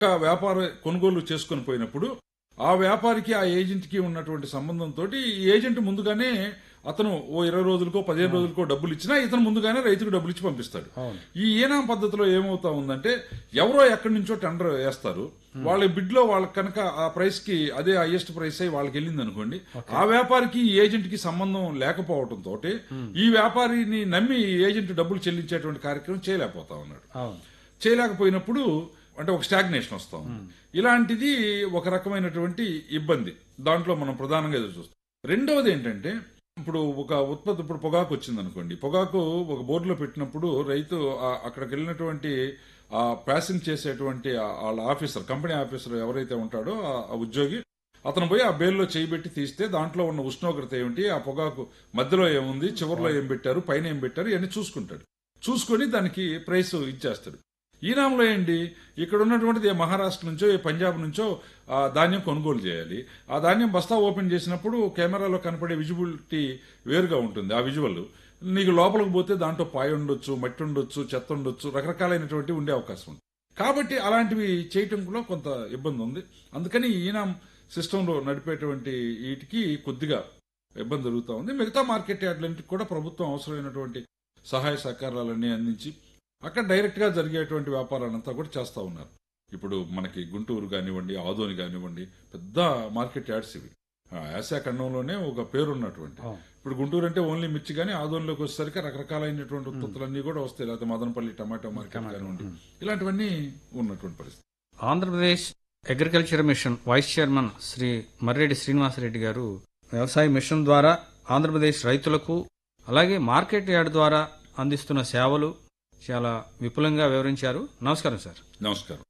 ఒక వ్యాపార కొనుగోలు చేసుకొని పోయినప్పుడు ఆ వ్యాపారికి ఆ ఏజెంట్ కి ఉన్నటువంటి సంబంధంతో ఈ ఏజెంట్ ముందుగానే అతను ఓ ఇరవై రోజులకో పదిహేను రోజులకో డబ్బులు ఇచ్చినా ఇతను ముందుగానే రైతుకు డబ్బులు ఇచ్చి పంపిస్తాడు అవును. ఈ ఏనాం పద్ధతిలో ఏమవుతా ఉందంటే ఎవరో ఎక్కడి నుంచో టెండర్ వేస్తారు వాళ్ళ బిడ్ లో వాళ్ళకి కనుక ఆ ప్రైస్ కి అదే హైయెస్ట్ ప్రైస్ అయి వాళ్ళకి వెళ్ళింది అనుకోండి ఆ వ్యాపారికి ఈ ఏజెంట్ కి సంబంధం లేకపోవడం తోటి ఈ వ్యాపారిని నమ్మి ఈ ఏజెంట్ డబ్బులు చెల్లించేటువంటి కార్యక్రమం చేయలేకపోతా ఉన్నాడు అవును చేయలేకపోయినప్పుడు అంటే ఒక స్టాగ్నేషన్ వస్తా ఉంది ఇలాంటిది ఒక రకమైనటువంటి ఇబ్బంది దాంట్లో మనం ప్రధానంగా ఎదురు చూస్తాం రెండవది ఏంటంటే ఇప్పుడు ఒక ఉత్పత్తి ఇప్పుడు పొగాకు వచ్చింది అనుకోండి పొగాకు ఒక బోర్డులో పెట్టినప్పుడు రైతు ఆ- అక్కడికి వెళ్ళినటువంటి ఆ ప్రాసెసింగ్ చేసేటువంటి ఆ- వాళ్ళ ఆఫీసర్ కంపెనీ ఆఫీసర్ ఎవరైతే ఉంటాడో ఆ- ఆ ఉద్యోగి అతను పోయి ఆ బేల్లో చేయిబెట్టి తీస్తే దాంట్లో ఉన్న ఉష్ణోగ్రత ఏమిటి ఆ పొగాకు మధ్యలో ఏముంది చివరిలో ఏం పెట్టారు పైన ఏం పెట్టారు ఇవన్నీ చూసుకుంటాడు చూసుకొని దానికి ప్రైస్ ఇచ్చేస్తాడు ఈనాంలో ఏంటి ఇక్కడ ఉన్నటువంటిది ఏ మహారాష్ట్ర నుంచో ఏ పంజాబ్ నుంచో ఆ ధాన్యం కొనుగోలు చేయాలి ఆ ధాన్యం బస్తా ఓపెన్ చేసినప్పుడు కెమెరాలో కనపడే విజిబిలిటీ వేరుగా ఉంటుంది ఆ విజువల్ నీకు లోపలికి పోతే దాంట్లో పాయ ఉండొచ్చు మట్టి ఉండొచ్చు చెత్త ఉండొచ్చు రకరకాలైనటువంటి ఉండే అవకాశం ఉంది కాబట్టి అలాంటివి చేయటంలో కొంత ఇబ్బంది ఉంది అందుకని ఈనాం సిస్టంలో నడిపేటువంటి వీటికి కొద్దిగా ఇబ్బంది జరుగుతూ ఉంది మిగతా మార్కెట్ యార్డ్లన్నిటికి కూడా ప్రభుత్వం అవసరమైనటువంటి సహాయ సహకారాలన్నీ అందించి అక్కడ డైరెక్ట్ గా జరిగేటువంటి వ్యాపారాలంతా కూడా చేస్తా ఉన్నారు ఇప్పుడు మనకి గుంటూరు కానివ్వండి ఆదోని కానివ్వండి పెద్ద మార్కెట్ యార్డ్స్ ఇవి ఆ ఆసియా ఖండంలోనే ఒక పేరు ఉన్నటువంటి అవును. ఇప్పుడు గుంటూరు అంటే ఓన్లీ మిర్చి కానీ ఆదోనిలోకి వచ్చేసరికి రకరకాలైనటువంటి ఉత్పత్తులన్నీ కూడా వస్తాయి లేకపోతే మదనపల్లి టమాటో మార్కెట్ కానివ్వండి ఇలాంటివన్నీ ఉన్నటువంటి పరిస్థితి Andhra Pradesh agriculture mission vice chairman Shri Marreddy Srinivasa Reddy garu వ్యవసాయ మిషన్ ద్వారా ఆంధ్రప్రదేశ్ రైతులకు అలాగే మార్కెట్ యార్డ్ ద్వారా అందిస్తున్న సేవలు చాలా విపులంగా వివరించారు నమస్కారం సార్ నమస్కారం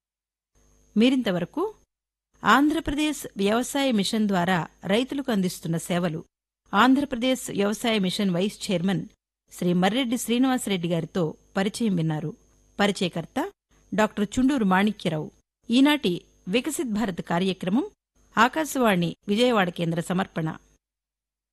మీరింతవరకు ఆంధ్రప్రదేశ్ వ్యవసాయ మిషన్ ద్వారా రైతులకు అందిస్తున్న సేవలు ఆంధ్రప్రదేశ్ వ్యవసాయ mission vice chairman Shri Marreddy Srinivasa Reddy గారితో పరిచయం విన్నారు పరిచయకర్త డాక్టర్ చుండూరు మాణిక్యరావు ఈనాటి వికసిత్ భారత్ కార్యక్రమం ఆకాశవాణి విజయవాడ కేంద్ర సమర్పణ